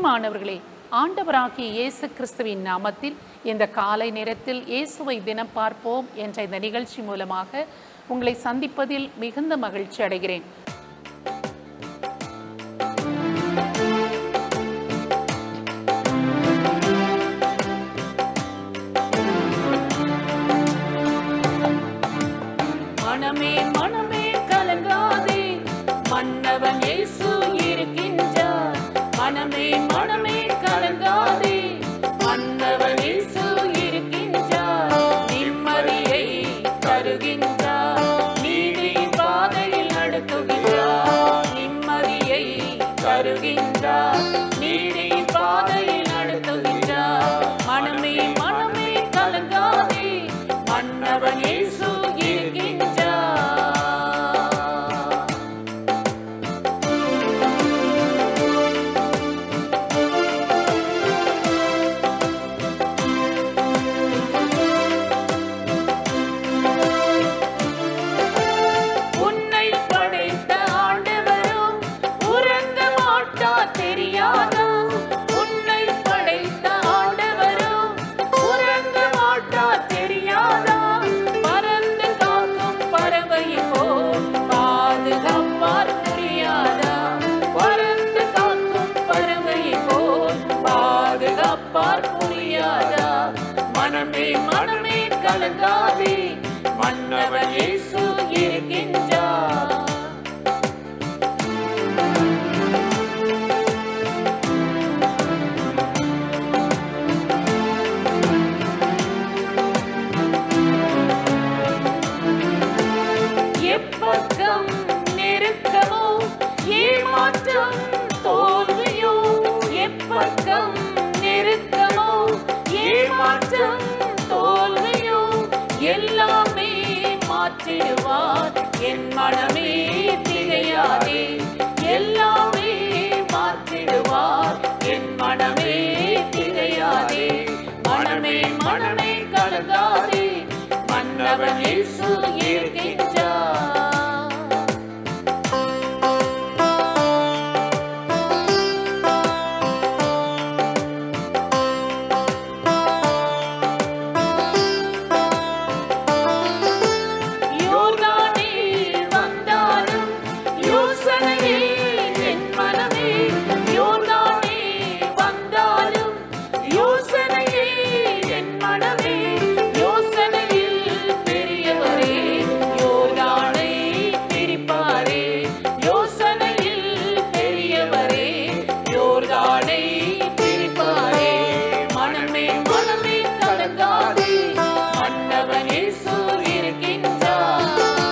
பிரியமானவர்களே ஆண்டவராகிய இயேசு கிறிஸ்துவின் நாமத்தில் இந்த காலை நேரத்தில் இயேசுவை தினம் பார்ப்போம் என்ற இந்த நிகழ்ச்சி மூலமாக உங்களை சந்திப்பதில் மிகுந்த மகிழ்ச்சி அடைகிறேன் மனமே மனமே கலங்காதே மன்னவன் இயேசு இருக்கின்றார் மனமே மனமே கலங்காதே மன்னவன் இயேசு இருக்கின்றார் நிம்மதியை தருகின்றார் நீதியின் பாதையில் நடத்துகின்றார் நிம்மதியை தருகின்றார் நீதியின் பாதையில் நடத்துகின்றார் மனமே மனமே கலங்காதே மன்னவன் இயேசு இருக்கின்றார் உன்னை படைத்த ஆண்டவரும் உறங்க மாட்டார் தெரியாதா உன்னை படைத்த ஆண்டவரும் உறங்க மாட்டார் தெரியாதா பறந்து காக்கும் பறவை போல் பாதுகாப்பார் புரியாதா பறந்து காக்கும் பறவை போல் பாதுகாப்பார் புரியாதா மனமே மனமே கலங்காதே மன்னவன் இயேசு இருக்கின்றார் எப்பக்கம் நெருக்கமோ ஏமாற்றம் தோல்வியோ எப்பக்கம் நெருக்கமோ ஏமாற்றம் தோல்வியோ எல்லாமே மாற்றிடுவார் என் மனமே திகையாதே எல்லாமே மாற்றிடுவார் என் மனமே திகையாதே மனமே மனமே கலங்காதே மன்னவன் இயேசு இருக்கின்றார் யோர்தானே வந்தாலும் யோசனையே என் மனமே யோர்தானே வந்தாலும் யோசனையே என் மனமே யோசனையில் பெரியவரே யோர்தானை பிரிப்பாரே யோசனையில் பெரியவரே யோர்தானை பிரிப்பாரே மனமே மனமே கலங்காதே மன்னவன் இயேசு இருக்கின்றார்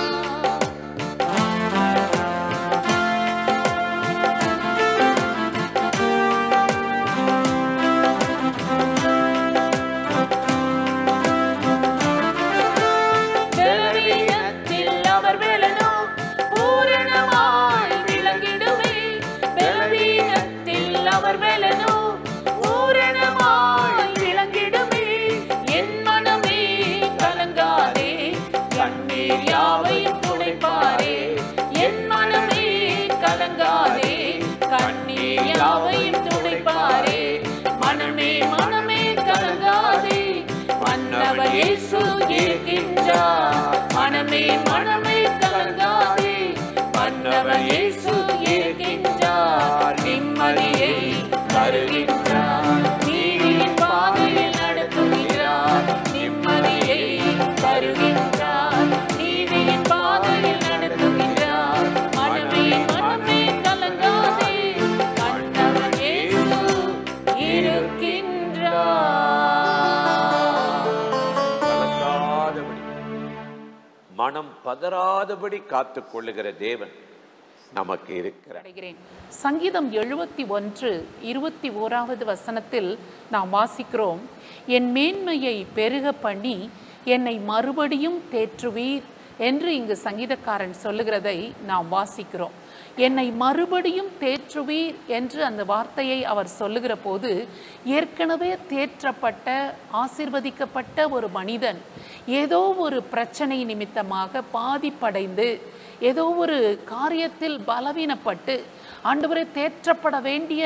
பலவீனத்தில் அவர் வெலனோ பூரணமாய் விளங்கிடுமே பலவீனத்தில் அவர் வெலனோ பூரணமாய் விளங்கிடுமே என் மனமே கலங்காதே கண்ணீர் யாவையும் துடைப்பாரே என் மனமே கலங்காதே கண்ணீர் யாவையும் துடைப்பாரே மனமே மனமே கலங்காதே மன்னவன் இயேசு இருக்கின்றார் மனமே மனமே கலங்காதே மன்னவன் இயேசு இருக்கின்றார் நிம்மதியை தருகின்றார் நீதியின் பாதையில் நடத்துகிறார் நிம்மதியை தருகின்றார் நீதியின் பாதையில் நடத்துகிறார் மனமே மனமே கலங்காதே மன்னவன் இயேசு இருக்கின்றார் கலங்காதபடி மனம் பதறாதபடி காத்துக் கொள்ளுகிற தேவன் நமக்கு இருக்கிறார் அடைகிறேன் சங்கீதம் எழுபத்தி ஒன்று இருபத்தி ஓராவது வசனத்தில் நாம் வாசிக்கிறோம் என் மேன்மையை பெருக பண்ணி என்னை மறுபடியும் தேற்றுவீர் என்று இங்கு சங்கீதக்காரன் சொல்லுகிறதை நாம் வாசிக்கிறோம் என்னை மறுபடியும் தேற்றுவீர் என்று அந்த வார்த்தையை அவர் சொல்லுகிற போது ஏற்கனவே தேற்றப்பட்ட ஆசிர்வதிக்கப்பட்ட ஒரு மனிதன் ஏதோ ஒரு பிரச்சனை நிமித்தமாக பாதிப்படைந்து ஏதோ ஒரு காரியத்தில் பலவீனப்பட்டு ஆண்டவரே தேற்றப்பட வேண்டிய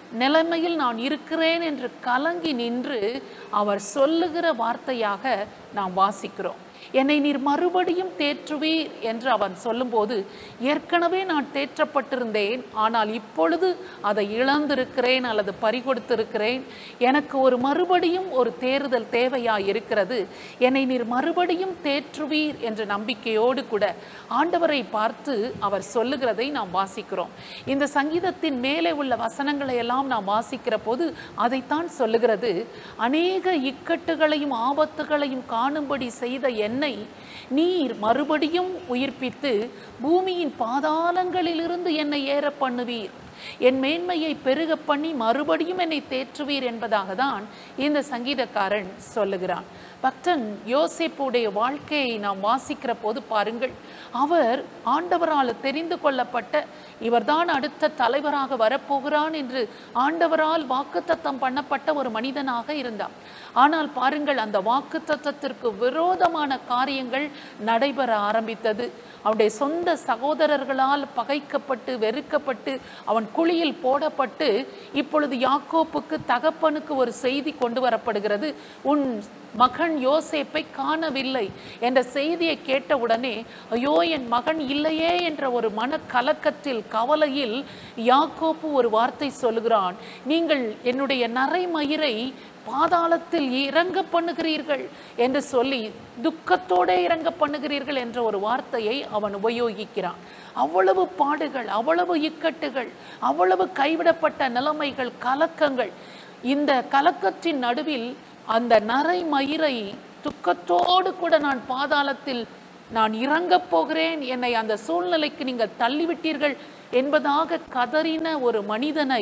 நிலைமையில் நான் இருக்கிறேன் என்று கலங்கி நின்று அவர் சொல்லுகிற வார்த்தையாக நாம் வாசிக்கிறோம் என்னை நீர் மறுபடியும் தேற்றுவீர் என்று அவன் சொல்லும்போது ஏற்கனவே நான் தேற்றப்பட்டிருந்தேன் ஆனால் இப்பொழுது அதை இழந்திருக்கிறேன் அல்லது பறிகொடுத்திருக்கிறேன் எனக்கு ஒரு மறுபடியும் ஒரு தேறுதல் தேவையா இருக்கிறது என்னை நீர் மறுபடியும் தேற்றுவீர் என்ற நம்பிக்கையோடு கூட ஆண்டவரை பார்த்து அவர் சொல்லுகிறதை நாம் வாசிக்கிறோம் இந்த சங்கீதத்தின் மேலே உள்ள வசனங்களை எல்லாம் நாம் வாசிக்கிற போது அதைத்தான் சொல்லுகிறது அநேக இக்கட்டுகளையும் ஆபத்துகளையும் காணும்படி செய்த என்னை நீர் மறுபடியும் உயிர்ப்பித்து பூமியின் பாதாளங்களிலிருந்து என்னை ஏற பண்ணுவீர் என் மேன்மையை பெருக பண்ணி மறுபடியும் என்னை தேற்றுவீர் என்பதாக தான் இந்த சங்கீதக்காரன் சொல்லுகிறான் பக்தன் யோசேப்புடைய வாழ்க்கையை நாம் வாசிக்கிற போது பாருங்கள் அவர் ஆண்டவரால் தெரிந்து கொள்ளப்பட்ட இவர்தான் அடுத்த தலைவராக வரப்போகிறான் என்று ஆண்டவரால் வாக்குத்தத்தம் பண்ணப்பட்ட ஒரு மனிதனாக இருந்தார் ஆனால் பாருங்கள் அந்த வாக்குத்தத்தத்திற்கு விரோதமான காரியங்கள் நடைபெற ஆரம்பித்தது அவனுடைய சொந்த சகோதரர்களால் பகைக்கப்பட்டு வெறுக்கப்பட்டு அவன் குழியில் போடப்பட்டு இப்பொழுது யாக்கோப்புக்கு தகப்பனுக்கு ஒரு செய்தி கொண்டு வரப்படுகிறது உன் மகன் யோசேப்பை காணவில்லை என்ற செய்தியை கேட்டவுடனே ஐயோ என் மகன் இல்லையே என்ற ஒரு மன கலக்கத்தில் கவலையில் யாக்கோப்பு ஒரு வார்த்தை சொல்லுகிறான் நீங்கள் என்னுடைய நரைமயிரை பாதாளத்தில் இறங்க பண்ணுகிறீர்கள் என்று சொல்லி துக்கத்தோட இறங்க பண்ணுகிறீர்கள் என்ற ஒரு வார்த்தையை அவன் உபயோகிக்கிறான் அவ்வளவு பாடுகள் அவ்வளவு இக்கட்டுகள் அவ்வளவு கைவிடப்பட்ட நிலைமைகள் கலக்கங்கள் இந்த கலக்கத்தின் நடுவில் அந்த நரை மயிரை துக்கத்தோடு கூட நான் பாதாளத்தில் நான் இறங்கப் போகிறேன் என்னை அந்த சூழ்நிலைக்கு நீங்கள் தள்ளிவிட்டீர்கள் என்பதாக கதறின ஒரு மனிதனை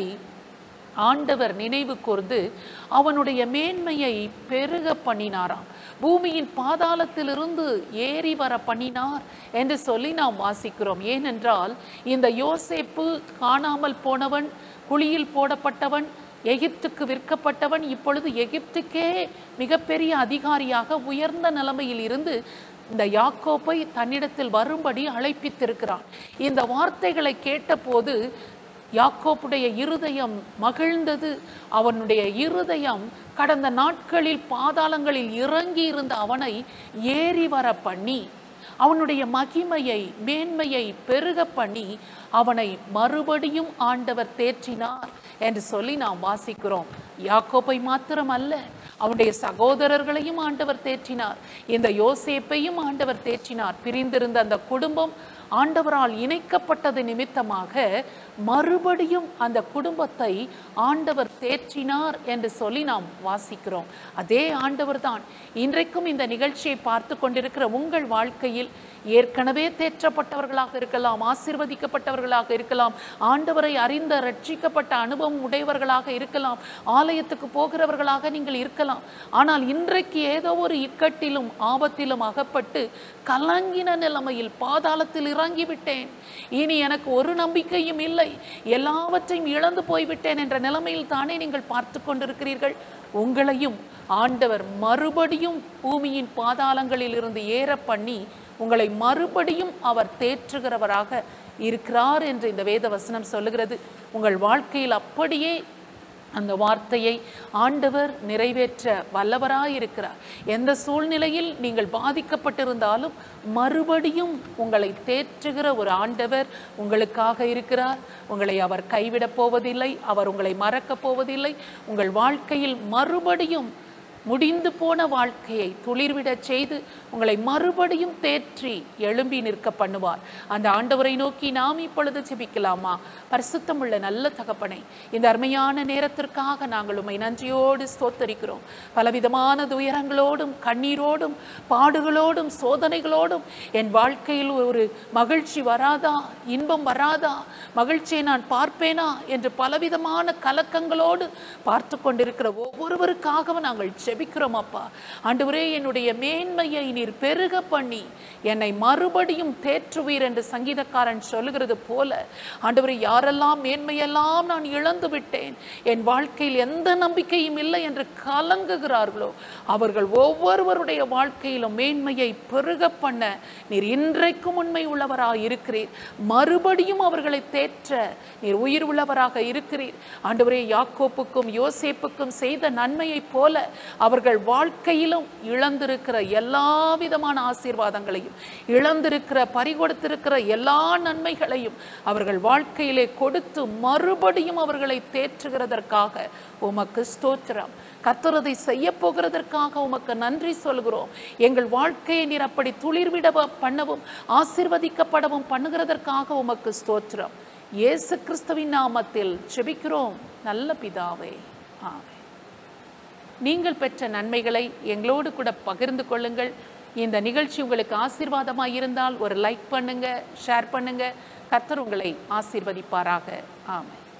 ஆண்டவர் நினைவு கூர்ந்து அவனுடைய மேன்மையை பெருக பண்ணினாராம் பூமியின் பாதாளத்திலிருந்து ஏறி வர பண்ணினார் என்று சொல்லி நாம் வாசிக்கிறோம் ஏனென்றால் இந்த யோசேப்பு காணாமல் போனவன் குழியில் போடப்பட்டவன் எகிப்துக்கு விற்கப்பட்டவன் இப்பொழுது எகிப்துக்கே மிகப்பெரிய அதிகாரியாக உயர்ந்த நிலைமையில் இருந்து இந்த யாக்கோப்பை தன்னிடத்தில் வரும்படி அழைப்பித்திருக்கிறான் இந்த வார்த்தைகளை கேட்டபோது யாக்கோப்புடைய இருதயம் மகிழ்ந்தது அவனுடைய இருதயம் கடந்த நாட்களில் பாதாளங்களில் இறங்கி இருந்த அவனை ஏறி வர பண்ணி அவனுடைய மகிமையை மேன்மையை பெருக பண்ணி அவனை மறுபடியும் ஆண்டவர் தேற்றினார் என்று சொல்லி நாம் வாசிக்கிறோம் யாக்கோப்பை மாத்திரமல்ல அவனுடைய சகோதரர்களையும் ஆண்டவர் தேற்றினார் இந்த யோசேப்பையும் ஆண்டவர் தேற்றினார் பிரிந்திருந்த அந்த குடும்பம் ஆண்டவரால் இணைக்கப்பட்டது நிமித்தமாக மறுபடியும் அந்த குடும்பத்தை ஆண்டவர் தேற்றினார் என்று சொல்லி நாம் வாசிக்கிறோம் அதே ஆண்டவர் தான் இன்றைக்கும் இந்த நிகழ்ச்சியை பார்த்து கொண்டிருக்கிற உங்கள் வாழ்க்கையில் ஏற்கனவே தேற்றப்பட்டவர்களாக இருக்கலாம் ஆசீர்வதிக்கப்பட்டவர்களாக இருக்கலாம் ஆண்டவரை அறிந்த ரட்சிக்கப்பட்ட அனுபவம் உடையவர்களாக இருக்கலாம் ஆலயத்துக்கு போகிறவர்களாக நீங்கள் இருக்கலாம் ஆனால் இன்றைக்கு ஏதோ ஒரு இக்கட்டிலும் ஆபத்திலும் அகப்பட்டு கலங்கின நிலைமையில் பாதாளத்தில் இறங்கிவிட்டேன் இனி எனக்கு ஒரு நம்பிக்கையும் இல்லை எல்லாவற்றையும் இழந்து போய்விட்டேன் என்ற நிலைமையில் தானே நீங்கள் பார்த்து கொண்டிருக்கிறீர்கள் உங்களையும் ஆண்டவர் மறுபடியும் பூமியின் பாதாளங்களில் இருந்து ஏற பண்ணி உங்களை மறுபடியும் அவர் தேற்றுகிறவராக இருக்கிறார் என்று இந்த வேத வசனம் சொல்லுகிறது உங்கள் வாழ்க்கையில் அப்படியே அந்த வார்த்தையை ஆண்டவர் நிறைவேற்ற வல்லவராயிருக்கிறார் எந்த சூழ்நிலையில் நீங்கள் பாதிக்கப்பட்டிருந்தாலும் மறுபடியும் உங்களை தேற்றுகிற ஒரு ஆண்டவர் உங்களுக்காக இருக்கிறார் உங்களை அவர் கைவிடப் போவதில்லை அவர் உங்களை மறக்கப் போவதில்லை உங்கள் வாழ்க்கையில் மறுபடியும் முடிந்து போன வாழ்க்கையை துளிர்விடச் செய்து உங்களை மறுபடியும் தேற்றி எழும்பி நிற்க பண்ணுவார் அந்த ஆண்டவரை நோக்கி நாம் இப்பொழுது ஜெபிக்கலாமா பரிசுத்தமுள்ள நல்ல தகப்பனை இந்த அருமையான நேரத்திற்காக நாங்கள் உம்மை நன்றியோடு ஸ்தோத்தரிக்கிறோம் பலவிதமான துயரங்களோடும் கண்ணீரோடும் பாடுகளோடும் சோதனைகளோடும் என் வாழ்க்கையில் ஒரு மகிழ்ச்சி வராதா இன்பம் வராதா மகிழ்ச்சியை நான் பார்ப்பேனா என்று பலவிதமான கலக்கங்களோடு பார்த்து கொண்டிருக்கிற ஒவ்வொருவருக்காகவும் நாங்கள் செபிக்கிறோம் அப்பா ஆண்டவரே என்னுடைய மேன்மையை நீர் பெருக பண்ணி என்னை மறுபடியும் தேற்றுவீர் என்று சங்கீதக்காரன் சொல்லுகிறது போல ஆண்டவரே யாரெல்லாம் மேன்மையெல்லாம் நான் இழந்து விட்டேன் என் வாழ்க்கையில் எந்த நம்பிக்கையும் இல்லை என்று கலங்குகிறார்களோ அவர்கள் ஒவ்வொருவருடைய வாழ்க்கையிலும் மேன்மையை பெருக பண்ண நீர் இன்றைக்கும் உண்மை உள்ளவராக இருக்கிறீர் மறுபடியும் அவர்களை தேற்ற நீர் உயிர் உள்ளவராக இருக்கிறீர் ஆண்டவரே யாக்கோப்புக்கும் யோசேப்புக்கும் செய்த நன்மையைப் போல அவர்கள் வாழ்க்கையிலும் இழந்திருக்கிற எல்லா விதமான ஆசீர்வாதங்களையும் இழந்திருக்கிற பறிகொடுத்திருக்கிற எல்லா நன்மைகளையும் அவர்கள் வாழ்க்கையிலே கொடுத்து மறுபடியும் அவர்களை தேற்றுகிறதற்காக உமக்கு ஸ்தோத்திரம் கத்துறதை செய்ய போகிறதற்காக உமக்கு நன்றி சொல்கிறோம் எங்கள் வாழ்க்கையை நீர் அப்படி துளிர்விட பண்ணவும் ஆசிர்வதிக்கப்படவும் பண்ணுகிறதற்காக உமக்கு ஸ்தோத்திரம் இயேசு கிறிஸ்துவின் நாமத்தில் செபிக்கிறோம் நல்ல பிதாவே ஆமென் நீங்கள் பெற்ற நன்மைகளை எங்களோடு கூட பகிர்ந்து கொள்ளுங்கள் இந்த நிகழ்ச்சி உங்களுக்கு ஆசீர்வாதமாக இருந்தால் ஒரு லைக் பண்ணுங்க ஷேர் பண்ணுங்க கர்த்தர் உங்களை ஆசீர்வதிப்பாராக ஆமென்